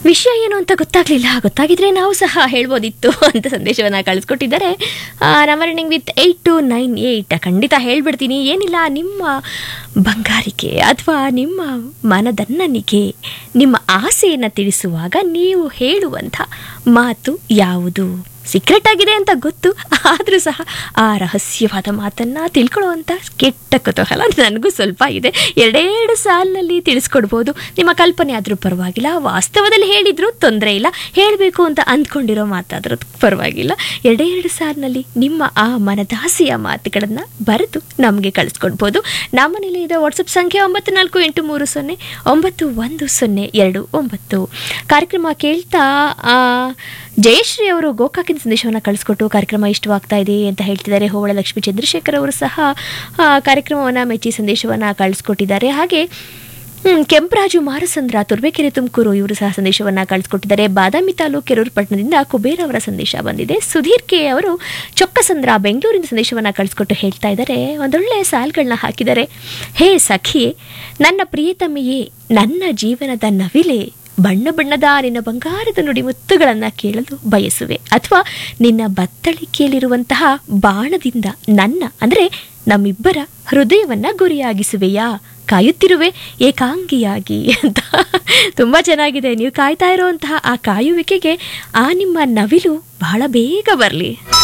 ವಿಷಯ ಏನು ಅಂತ ಗೊತ್ತಾಗ್ಲಿಲ್ಲ ಗೊತ್ತಾಗಿದ್ರೆ ನಾವು ಸಹ ಹೇಳ್ಬೋದಿತ್ತು ಅಂತ ಸಂದೇಶವನ್ನು ಕಳಿಸ್ಕೊಟ್ಟಿದ್ದಾರೆ number with eight two nine eight ಖಂಡಿತ ಹೇಳ್ಬಿಡ್ತೀನಿ ಏನಿಲ್ಲ ನಿಮ್ಮ ಬಂಗಾರಿಕೆ ಅಥವಾ ನಿಮ್ಮ ಮನದನ್ನನಿಗೆ ನಿಮ್ಮ ಆಸೆಯನ್ನು ತಿಳಿಸುವಾಗ ನೀವು ಹೇಳುವಂಥ ಮಾತು ಯಾವುದು ಸೀಕ್ರೆಟ್ ಆಗಿದೆ ಅಂತ ಗೊತ್ತು ಆದರೂ ಸಹ ಆ ರಹಸ್ಯವಾದ ಮಾತನ್ನು ತಿಳ್ಕೊಳ್ಳುವಂಥ ಕೆಟ್ಟ ಕುತೂಹಲ ನನಗೂ ಸ್ವಲ್ಪ ಇದೆ ಎರಡೆರಡು ಸಾಲಿನಲ್ಲಿ ತಿಳಿಸ್ಕೊಡ್ಬೋದು ನಿಮ್ಮ ಕಲ್ಪನೆ ಆದರೂ ಪರವಾಗಿಲ್ಲ ವಾಸ್ತವದಲ್ಲಿ ಹೇಳಿದರೂ ತೊಂದರೆ ಇಲ್ಲ ಹೇಳಬೇಕು ಅಂತ ಅಂದ್ಕೊಂಡಿರೋ ಮಾತಾದರೂ ಪರವಾಗಿಲ್ಲ ಎರಡೆರಡು ಸಾಲಿನಲ್ಲಿ ನಿಮ್ಮ ಆ ಮನದಾಸೆಯ ಮಾತುಗಳನ್ನು ಬರೆದು ನಮಗೆ ಕಳಿಸ್ಕೊಡ್ಬೋದು ನಮ್ಮ ನಿಲಯದ ವಾಟ್ಸಪ್ ಸಂಖ್ಯೆ ಒಂಬತ್ತು ನಾಲ್ಕು ಎಂಟು ಮೂರು ಸೊನ್ನೆ ಒಂಬತ್ತು ಒಂದು ಸೊನ್ನೆ ಎರಡು ಒಂಬತ್ತು ಕಾರ್ಯಕ್ರಮ ಕೇಳ್ತಾ ಆ, ಜಯಶ್ರೀ ಅವರು ಗೋಕಾಕಿನ ಸಂದೇಶವನ್ನು ಕಳಿಸ್ಕೊಟ್ಟು ಕಾರ್ಯಕ್ರಮ ಇಷ್ಟವಾಗ್ತಾ ಇದೆ ಅಂತ ಹೇಳ್ತಿದ್ದಾರೆ ಹೋವಳ ಲಕ್ಷ್ಮೀ ಚಂದ್ರಶೇಖರ್ ಅವರು ಸಹ ಆ, ಕಾರ್ಯಕ್ರಮವನ್ನು ಮೆಚ್ಚಿ ಸಂದೇಶವನ್ನು ಕಳಿಸ್ಕೊಟ್ಟಿದ್ದಾರೆ ಹಾಗೆ ಹ್ಮ್, ಕೆಂಪರಾಜು ಮಾರಸಂದ್ರ ತುರ್ಬೇಕೆರೆ ತುಮಕೂರು ಇವರು ಸಹ ಸಂದೇಶವನ್ನು ಕಳಿಸ್ಕೊಟ್ಟಿದ್ದಾರೆ ಬಾದಾಮಿ ತಾಲೂಕು ಕೆರೂರು ಪಟ್ಟಣದಿಂದ ಕುಬೇರ್ ಅವರ ಸಂದೇಶ ಬಂದಿದೆ ಸುಧೀರ್ ಕೆ ಅವರು ಚೊಕ್ಕಸಂದ್ರ ಬೆಂಗಳೂರಿನ ಸಂದೇಶವನ್ನು ಕಳಿಸ್ಕೊಟ್ಟು ಹೇಳ್ತಾ ಇದ್ದಾರೆ ಒಂದೊಳ್ಳೆ ಸಾಲ್ಗಳನ್ನ ಹಾಕಿದ್ದಾರೆ ಹೇ ಸಖಿಯೇ ನನ್ನ ಪ್ರಿಯತಮೆಯೇ ನನ್ನ ಜೀವನದ ನವಿಲೆ ಬಣ್ಣ ಬಣ್ಣದ ನಿನ್ನ ಬಂಗಾರದ ನುಡಿಮುತ್ತುಗಳನ್ನು ಕೇಳಲು ಬಯಸುವೆ ಅಥವಾ ನಿನ್ನ ಬತ್ತಳಿಕೆಯಲ್ಲಿರುವಂತಹ ಬಾಣದಿಂದ ನನ್ನ ಅಂದರೆ ನಮ್ಮಿಬ್ಬರ ಹೃದಯವನ್ನ ಗುರಿಯಾಗಿಸುವೆಯಾ ಕಾಯುತ್ತಿರುವೆ ಏಕಾಂಗಿಯಾಗಿ ಅಂತ ತುಂಬ ಚೆನ್ನಾಗಿದೆ ನೀವು ಕಾಯ್ತಾ ಇರುವಂತಹ ಆ ಕಾಯುವಿಕೆಗೆ ಆ ನಿಮ್ಮ ನವಿಲು ಬಹಳ ಬೇಗ ಬರಲಿ